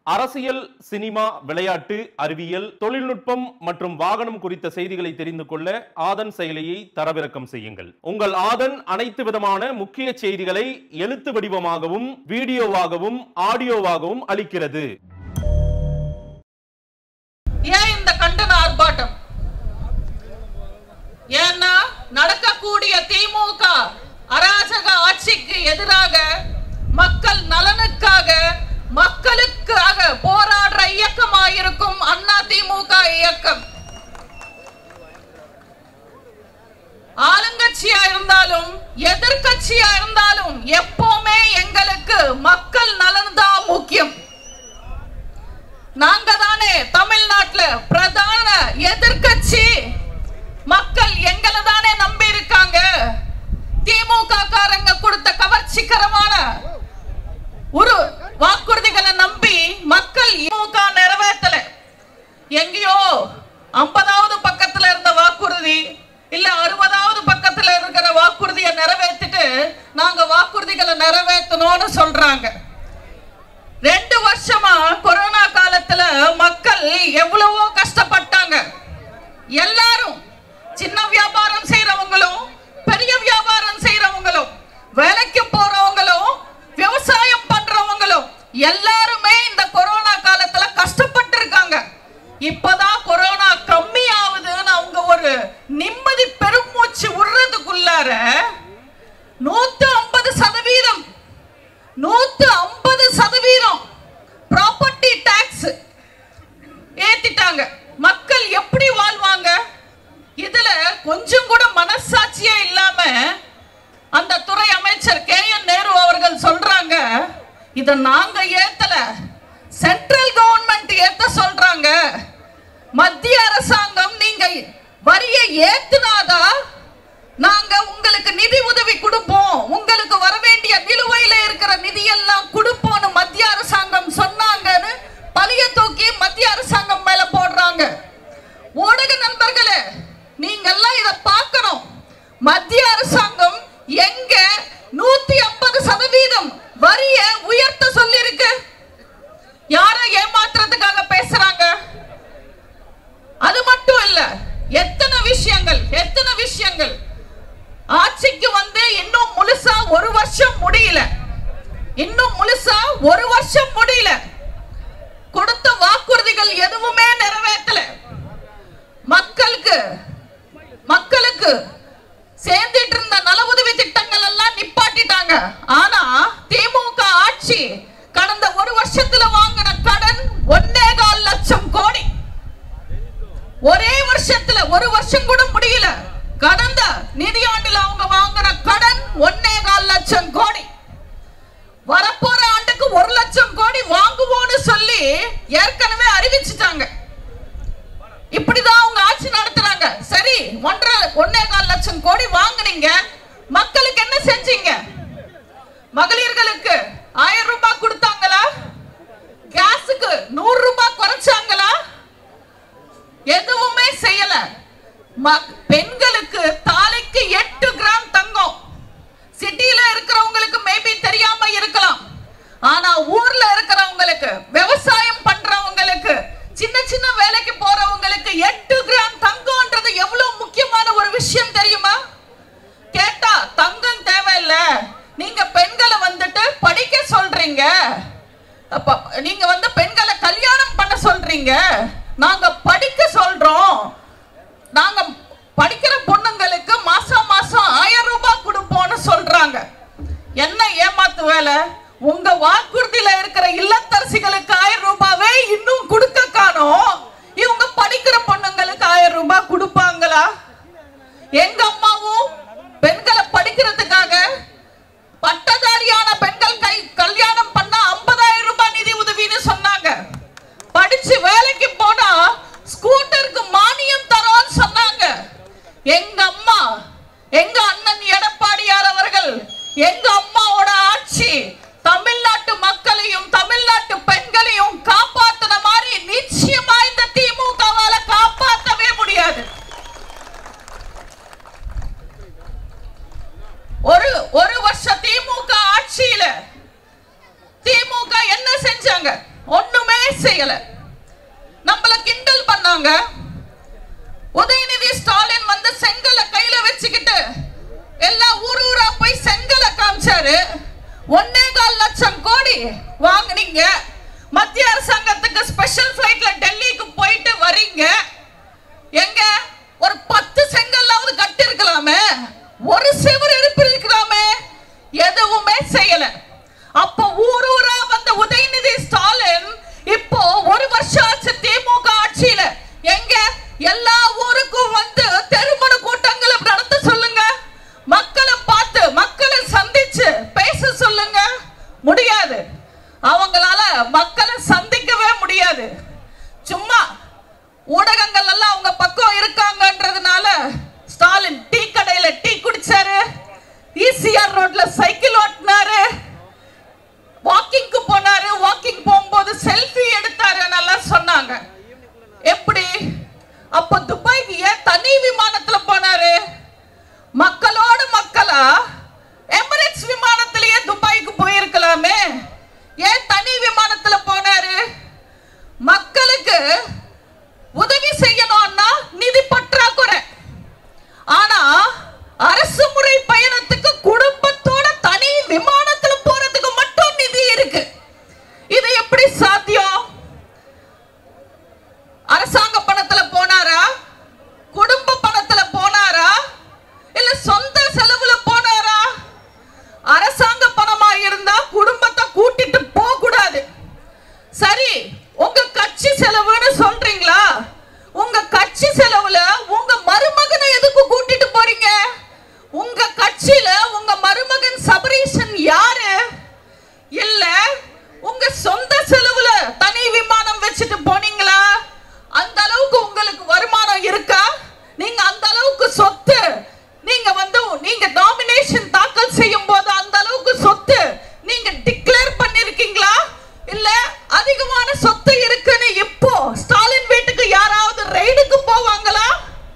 அரசியல் சினிமா விளையாட்டு அறிவியல் தொழில்நுட்பம் மற்றும் வாகனம் குறித்த செய்திகளை தெரிந்து கொள்ள ஆதன் செயலியை தரவிறக்கம் செய்யுங்கள் உங்கள் ஆதன் அனைத்து விதமான முக்கிய செய்திகளை எழுத்து வடிவமாகவும் வீடியோவாகவும் ஆடியோவாகவும் அளிக்கிறது ஏன் இந்த கண்டன ஆர்ப்பாட்டம் ஏன்னா நடக்கக்கூடிய திமுக அராஜக ஆட்சிக்கு எதிராக மக்கள் நலனுக்காக மக்களுக்காக போராடுற இயக்கமாயிருக்கும் அண்ணா திமுக இயக்கம் ஆளுங்கட்சியா இருந்தாலும் எதிர்க்கட்சியா இருந்தாலும் எப்பவுமே எங்களுக்கு மக்கள் நலன் தான் முக்கியம் நாங்க தானே தமிழ்நாட்டுல பிரதான எதிர்க்கட்சி மக்கள் எங்களை தானே நம்பி இருக்காங்க திமுக காரங்க கொடுத்த கவர்ச்சிகரமான ஒரு வாக்குறுதிகளை நம்பி மக்கள் திமுக நிறைவேற்றல எங்கேயோ ஐம்பதாவது பக்கத்துல இருந்த வாக்குறுதி இல்ல அறுபதாவது பக்கத்துல இருக்கிற வாக்குறுதியை நிறைவேற்றிட்டு நாங்க வாக்குறுதிகளை நிறைவேற்றணும்னு சொல்றாங்க ரெண்டு வருஷமா கொரோனா காலத்துல மக்கள் எவ்வளவோ கஷ்டப்பட்டாங்க எல்லாரும் சின்ன வியாபாரம் செய்யறவங்களும் பெரிய வியாபாரம் செய்யறவங்களும் வேலைக்கு போறவங்களும் விவசாயம் பண்றவங்களும் எல்லாருமே இந்த கொரோனா காலத்துல கஷ்டப்பட்டு இருக்காங்க இப்பதான் கொரோனா கம்மி ஆகுதுன்னு அவங்க ஒரு நிம்மதி பெருமூச்சு விடுறதுக்குள்ளார நூத்து ஐம்பது சதவீதம் நூத்து ஐம்பது சதவீதம் ப்ராப்பர்ட்டி டாக்ஸ் ஏத்திட்டாங்க மக்கள் எப்படி வாழ்வாங்க இதுல கொஞ்சம் கூட மனசாட்சியே இல்லாம அந்த துறை அமைச்சர் கே என் நேரு அவர்கள் சொல்றாங்க இத நாங்க ஏத்தல சென்ட்ரல் கவர்மெண்ட் ஏத்த சொல்றாங்க மத்திய அரசாங்கம் நீங்க வரியை ஏத்துனாதான் நாங்க உங்களுக்கு நிதி உதவி கொடுப்போம் உங்களுக்கு வர வேண்டிய நிலுவையில இருக்கிற நிதி எல்லாம் கொடுப்போம்னு மத்திய அரசாங்கம் சொன்னாங்கன்னு பழைய தூக்கி மத்திய அரசாங்கம் மேல போடுறாங்க ஊடக நண்பர்களே நீங்க எல்லாம் இத பார்க்கணும் மத்திய அரசாங்கம் எங்க நூத்தி ஐம்பது சதவீதம் வரிய உயர்த்த சொல்லி இருக்கு யாரை ஏமாத்துறதுக்காக பேசுறாங்க அது மட்டும் இல்ல எத்தனை விஷயங்கள் எத்தனை விஷயங்கள் ஆட்சிக்கு வந்து இன்னும் முழுசா ஒரு வருஷம் முடியல இன்னும் முழுசா ஒரு வருஷம் முடியல கொடுத்த வாக்குறுதிகள் எதுவுமே நிறைவேற்றல மக்களுக்கு மக்களுக்கு சேர்ந்துட்டு இருந்த நல உதவி திட்டங்கள் எல்லாம் நிப்பாட்டிட்டாங்க ஆனா திமுக ஆட்சி கடந்த ஒரு வருஷத்துல வாங்கின கடன் ஒன்னே கால் லட்சம் கோடி ஒரே வருஷத்துல ஒரு வருஷம் கூட முடியல கடந்த நிதியாண்டுல அவங்க வாங்கின கடன் ஒன்னே கால் லட்சம் கோடி வரப்போற ஆண்டுக்கு ஒரு லட்சம் கோடி வாங்குவோம்னு சொல்லி ஏற்கனவே அறிவிச்சுட்டாங்க இப்படிதான் அவங்க ஆட்சி நடத்துறாங்க சரி ஒன்றரை ஒன்னே கால் லட்சம் கோடி வாங்குனீங்க மக்களுக்கு என்ன செஞ்சீங்க மகளிர்களுக்கு ஆயிரம் ரூபாய் கொடுத்தாங்களா கேஸுக்கு நூறு ரூபாய் குறைச்சாங்களா எதுவுமே செய்யல மக்- பெண்களுக்கு தாலிக்கு எட்டு கிராம் தங்கம் சிட்டில இருக்கிறவங்களுக்கு மேபி தெரியாம இருக்கலாம் ஆனா ஊர்ல இருக்கிறவங்களுக்கு விவசாயம் பண்றவங்களுக்கு சின்ன சின்ன வேலைக்கு போறவங்களுக்கு எட்டு கிராம் தங்கம்ன்றது எவ்வளவு முக்கியமான ஒரு விஷயம் தெரியுமா கேட்டா தங்கம் தேவையில்ல நீங்க பெண்களை வந்துட்டு படிக்க சொல்றீங்க அப்ப நீங்க வந்து பெண்களை கல்யாணம் பண்ண சொல்றீங்க நாங்க படிக்க சொல்றோம் நாங்க படிக்கிற பொண்ணுங்களுக்கு மாசம் மாசம் ஆயிரம் ரூபாய் கொடுப்போம்னு சொல்றாங்க என்ன ஏமாத்து வேலை உங்க வாக்குறுதியில இருக்கிற இல்லத்தரசிகளுக்கு ஆயிரம் ரூபாவே இன்னும் கொடுக்க காணோம் இவங்க படிக்கிற பொண்ணுங்களுக்கு ஆயிரம் ரூபாய் கொடுப்பாங்களா எங்க அம்மாவும் பெண்களை படிக்கிறதுக்காக பட்டதாரியான பெண்கள் கை கல்யாணம் பண்ணா ஐம்பதாயிரம் ரூபாய் நிதி உதவின்னு சொன்னாங்க படிச்சு வேலைக்கு போனா ஸ்கூட்டருக்கு மானியம் தரோம்னு சொன்னாங்க எங்க அம்மா எங்க அண்ணன் எடப்பாடியார் அவர்கள் எங்க அம்மாவோட ஆட்சி தமிழ்நாட்டு மக்களையும் தமிழ்நாட்டு செய்யல நம்மள கிண்டல் பண்ணாங்க உதயநிதி ஸ்டாலின் வந்து செங்கலை கையில வச்சுக்கிட்டு எல்லா ஊர் ஊரா போய் செங்கலை காமிச்சாரு ஒன்னே கால் லட்சம் கோடி வாங்குனீங்க மத்திய அரசாங்கத்துக்கு ஸ்பெஷல் ஃபிளைட்ல டெல்லிக்கு போயிட்டு வரீங்க எங்க ஒரு பத்து செங்கல்லாவது கட்டி இருக்கலாமே ஒரு செவர் இருப்பு இருக்கலாமே எதுவுமே செய்யல அப்ப ஊர் ஊரா வந்த உதயநிதி ஸ்டாலின் இப்போ ஒரு வருஷம் ஆச்சு திமுக ஆட்சியில எங்க எல்லா ஊருக்கும் வந்து தெருமண கூட்டங்களை நடத்த சொல்லுங்க மக்களை பார்த்து மக்களை சந்திச்சு பேச சொல்லுங்க முடியாது அவங்களால மக்களை சந்திக்கவே முடியாது சும்மா ஊடகங்கள் எல்லாம் அவங்க பக்கம் இருக்காங்கன்றதுனால ஸ்டாலின் டீ கடையில டீ குடிச்சாரு ஈசிஆர் ரோட்ல சைக்கிள் ஓட்டினாரு வாக்கிங்க்கு போனாரு வாக்கிங் போகும்போது செல்ஃபி எடுத்தாரு நல்லா சொன்னாங்க எப்படி அப்ப துபாய்க்கு ஏன் தனி விமானத்துல போனாரு மக்களோடு மக்களா எமிரேட்ஸ் விமானத்திலேயே துபாய்க்கு போயிருக்கலாமே ஏன் தனி விமானத்துல போனாரு மக்களுக்கு உதவி செய்யணும்னா நிதி பற்றாக்குறை ஆனா அரசு முறை பயணத்துக்கு குடும்பத்தோட தனி விமானத்துல போறதுக்கு மட்டும் நிதி இருக்கு இது எப்படி சாத்தியம் அரசாங்க பணத்துல போனாரா குடும்ப பணத்துல போனாரா இல்ல சொந்த செலவுல போனாரா அரசாங்க பணமா இருந்தா குடும்பத்தை கூட்டிட்டு போக கூடாது சரி உங்க கட்சி செலவுன்னு சொல்றீங்களா உங்க கட்சி செலவுல உங்க மருமகனை எதுக்கு கூட்டிட்டு போறீங்க உங்க கட்சியில உங்க மருமகன் சபரீஷன் யாரு இல்ல உங்க சொந்த செலவுல தனி விமானம் வச்சுட்டு போனீங்களா அந்த அளவுக்கு உங்களுக்கு வருமானம் இருக்கா நீங்க அந்த அளவுக்கு சொத்து நீங்க வந்து நீங்க நாமினேஷன் தாக்கல் செய்யும் போது அந்த அளவுக்கு சொத்து நீங்க டிக்ளேர் பண்ணிருக்கீங்களா இல்ல அதிகமான சொத்து இருக்குன்னு இப்போ ஸ்டாலின் வீட்டுக்கு யாராவது ரெய்டுக்கு போவாங்களா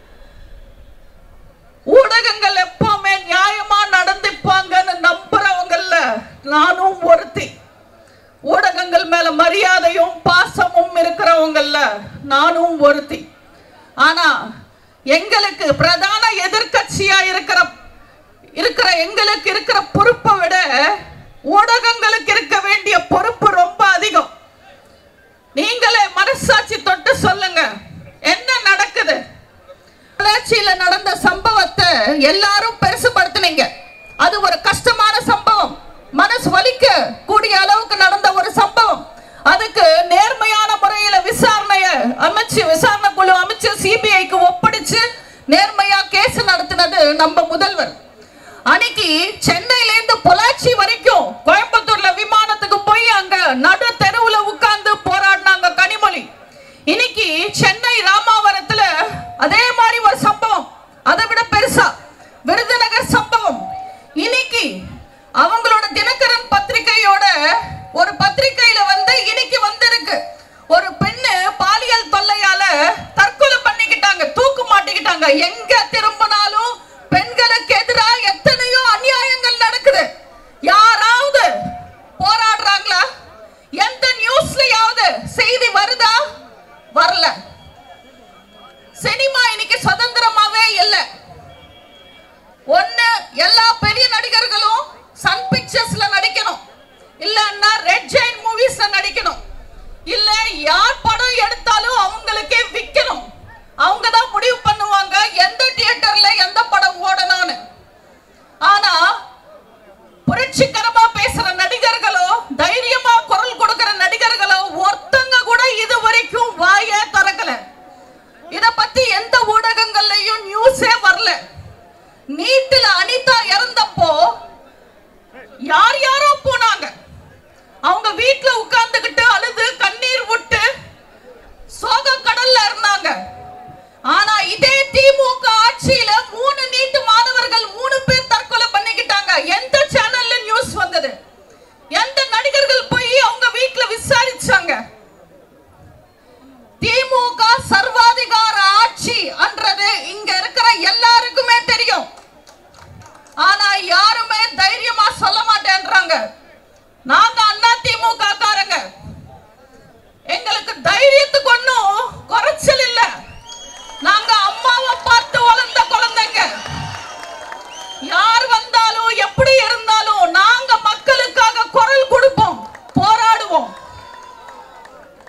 ஊடகங்கள் எப்பவுமே நியாயமா நடந்துப்பாங்கன்னு நம்புறவங்கல்ல நானும் ஒருத்தி ஊடகங்கள் மேல மரியாதையும் பாசமும் இருக்கிறவங்கல்ல நானும் ஒருத்தி ஆனா எங்களுக்கு பிரதான எதிர்க்கட்சியா இருக்கிற இருக்கிற எங்களுக்கு இருக்கிற பொறுப்பை விட ஊடகங்களுக்கு இருக்க வேண்டிய பொறுப்பு ரொம்ப அதிகம் நீங்களே மனசாட்சி தொட்டு சொல்லுங்க என்ன நடக்குது பொள்ளாச்சியில நடந்த சம்பவத்தை எல்லாரும் பெருசுபடுத்துனீங்க அது ஒரு கஷ்டமான சம்பவம் மனசு வலிக்க கூடிய அளவுக்கு நடந்த ஒரு சம்பவம் அதுக்கு நேர்மையான முறையில விசாரணைய அமைச்சு விசாரணை குழு அமைச்சு சிபிஐக்கு ஒப்படைச்சு நேர்மையா கேஸ் நடத்தினது நம்ம முதல்வர் அன்னைக்கு சென்னையில இருந்து பொள்ளாச்சி வரைக்கும் கோயம்புத்தூர்ல விமானத்துக்கு போய் அங்க நடு தெருவுல உட்கார்ந்து போராடினாங்க கனிமொழி இன்னைக்கு சென்னை ராமாவரத்துல அதே மாதிரி ஒரு சம்பவம் அதை விட பெருசா விருதுநகர் சம்பவம் இன்னைக்கு அவங்களோட தினகரன் பத்திரிகையோட ஒரு பத்திரிகையில வந்து இன்னைக்கு வந்திருக்கு ஒரு பெண்ணு பாலியல் தொல்லையால தற்கொலை பண்ணிக்கிட்டாங்க தூக்கு மாட்டிக்கிட்டாங்க எங்க திரும்பினாலும் பெண்களுக்கு எதிராக எத்தனையோ அநியாயங்கள் நடக்குது யாராவது போராடுறாங்களா எந்த நியூஸ்லயாவது செய்தி வருதா வரல சினிமா இன்னைக்கு சுதந்திரமாவே இல்லை ஒண்ணு எல்லா பெரிய நடிகர்களும் சன் பிக்சர்ஸ்ல நடிக்கணும் இல்லன்னா ரெட் ஜெயின் மூவிஸ்ல நடிக்கணும் இல்ல யார் படம் எடுத்தாலும் அவங்களுக்கே விக்கணும் அவங்க தான் முடிவு பண்ணுவாங்க எந்த தியேட்டர்ல எந்த படம் ஓடணும்னு ஆனா புரட்சிகரமா பேசுற நடிகர்களோ தைரியமா குரல் கொடுக்கிற நடிகர்களோ ஒருத்தங்க கூட இது வரைக்கும் வாய திறக்கல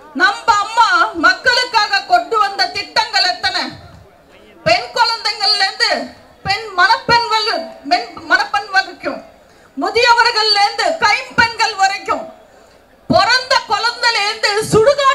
நம்ம அம்மா மக்களுக்காக கொண்டு வந்த திட்டங்கள் எத்தனை பெண் குழந்தைங்கள்ல இருந்து பெண் மணப்பெண் வல்- மென் மணப்பெண் வரைக்கும் முதியவர்கள்ல இருந்து கைம்பெண்கள் வரைக்கும் பிறந்த குழந்தையில இருந்து சுடுகாடு